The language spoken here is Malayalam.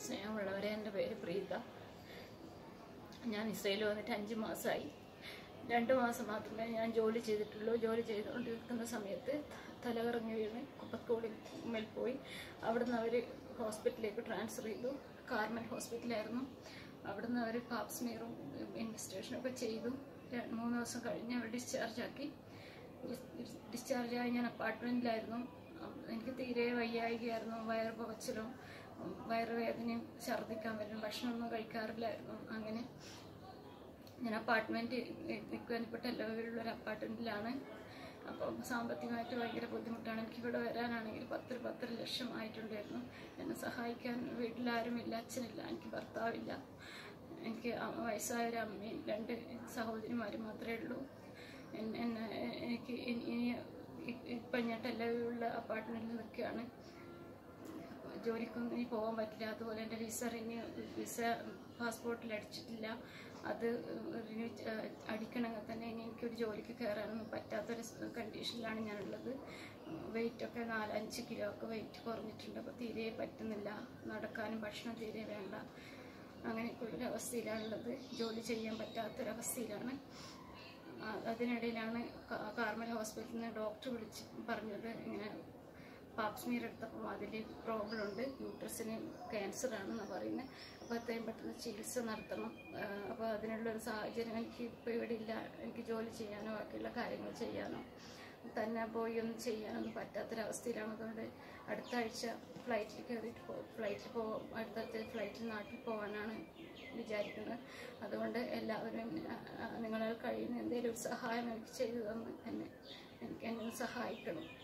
സ്നേഹമുള്ളവരെ എൻ്റെ പേര് പ്രീത ഞാൻ ഇസ്രയേൽ വന്നിട്ട് അഞ്ച് മാസമായി രണ്ട് മാസം മാത്രമേ ഞാൻ ജോലി ചെയ്തിട്ടുള്ളൂ ജോലി ചെയ്തുകൊണ്ടിരിക്കുന്ന സമയത്ത് തലകറങ്ങി വീണ് കുപ്പത്തോളിൽ പോയി അവിടുന്ന് അവർ ഹോസ്പിറ്റലിലേക്ക് ട്രാൻസ്ഫർ ചെയ്തു കാർമൽ ഹോസ്പിറ്റലായിരുന്നു അവിടുന്ന് അവർ പാപ്സ്മീറും ഇൻവെസ്റ്റിഗേഷനൊക്കെ ചെയ്തു ര- മൂന്ന് ദിവസം കഴിഞ്ഞ് അവർ ഡിസ്ചാർജ് ആക്കി ഡിസ്ചാർജ് ആയി ഞാൻ അപ്പാർട്ട്മെൻറ്റിലായിരുന്നു എനിക്ക് തീരെ വയ്യായികയായിരുന്നു വയറ് പുകച്ചിലും ഉം, വയറുവേദനയും ഛർദ്ദിക്കാൻ വരും ഭക്ഷണമൊന്നും കഴിക്കാറില്ലായിരുന്നു അങ്ങനെ ഞാൻ അപ്പാർട്ട്മെൻറ്റ് നിൽക്കുവാനിപ്പോൾ ടെല്ലവീലുള്ള ഒരു അപ്പാർട്ട്മെൻറ്റിലാണ് അപ്പം സാമ്പത്തികമായിട്ട് ഭയങ്കര ബുദ്ധിമുട്ടാണ് എനിക്ക് ഇവിടെ വരാനാണെങ്കിൽ പത്ത് പത്തര ലക്ഷം ആയിട്ടുണ്ടായിരുന്നു എന്നെ സഹായിക്കാൻ വീട്ടിലാരുമില്ല അച്ഛനില്ല എനിക്ക് ഭർത്താവില്ല എനിക്ക് അ- വയസ്സായ ഒരു അമ്മയും രണ്ട് സഹോദരിമാരും മാത്രമേ ഉള്ളൂ എൻ- എന്നെ എനിക്ക് ഇനി ഇനി- ഇപ്പം ഞാൻ ടെല്ലവീലുള്ള അപ്പാർട്ട്മെൻറ്റിൽ നിൽക്കുകയാണ് ജോലിക്കൊന്നും ഇനി പോകാൻ പറ്റില്ല അതുപോലെ എൻ്റെ വിസ റിന്യൂ വിസ പാസ്പോർട്ടിൽ അടിച്ചിട്ടില്ല അത് റിന്യൂ അടിക്കണമെങ്കിൽ തന്നെ ഇനി എനിക്കൊരു ജോലിക്ക് കയറാനൊന്നും പറ്റാത്തൊരു സ് കണ്ടീഷനിലാണ് ഞാനുള്ളത് വെയിറ്റൊക്കെ നാലഞ്ച് കിലോ ഒക്കെ വെയിറ്റ് കുറഞ്ഞിട്ടുണ്ട് അപ്പോൾ തീരെ പറ്റുന്നില്ല നടക്കാനും ഭക്ഷണം തീരെ വേണ്ട അങ്ങനെയൊക്കെയുള്ളൊരു അവസ്ഥയിലാണുള്ളത് ജോലി ചെയ്യാൻ പറ്റാത്തൊരവസ്ഥയിലാണ് ആ, അതിനിടയിലാണ് കാ- കാർമൽ ഹോസ്പിറ്റലിൽ നിന്ന് ഡോക്ടർ വിളിച്ച് പറഞ്ഞത് ഇങ്ങനെ പാപ്സ്മീർ എടുത്തപ്പോൾ അതിൽ പ്രോബ്ലം ഉണ്ട് യൂട്രസിന് ക്യാൻസർ ആണെന്ന് പറയുന്നത് അപ്പോൾ എത്രയും പെട്ടെന്ന് ചികിത്സ നടത്തണം അപ്പോൾ അതിനുള്ളൊരു സാഹചര്യം എനിക്ക് ഇപ്പോൾ ഇവിടെ ഇല്ല എനിക്ക് ജോലി ചെയ്യാനോ ബാക്കിയുള്ള കാര്യങ്ങൾ ചെയ്യാനോ തന്നെ പോയി ഒന്നും ചെയ്യാനൊന്നും പറ്റാത്തൊരവസ്ഥയിലാണ് അതുകൊണ്ട് അടുത്ത ആഴ്ച ഫ്ലൈറ്റിൽ കയറിയിട്ട് പോകും ഫ്ലൈറ്റിൽ പോകും അടുത്ത ഫ്ലൈറ്റിൽ നാട്ടിൽ പോകാനാണ് വിചാരിക്കുന്നത് അതുകൊണ്ട് എല്ലാവരും ആ, നിങ്ങളാൽ കഴിയുന്ന എന്തെങ്കിലും ഒരു സഹായം എനിക്ക് ചെയ്തു തന്ന് എന്നെ എനിക്ക് എന്നെ ഒന്ന് സഹായിക്കണം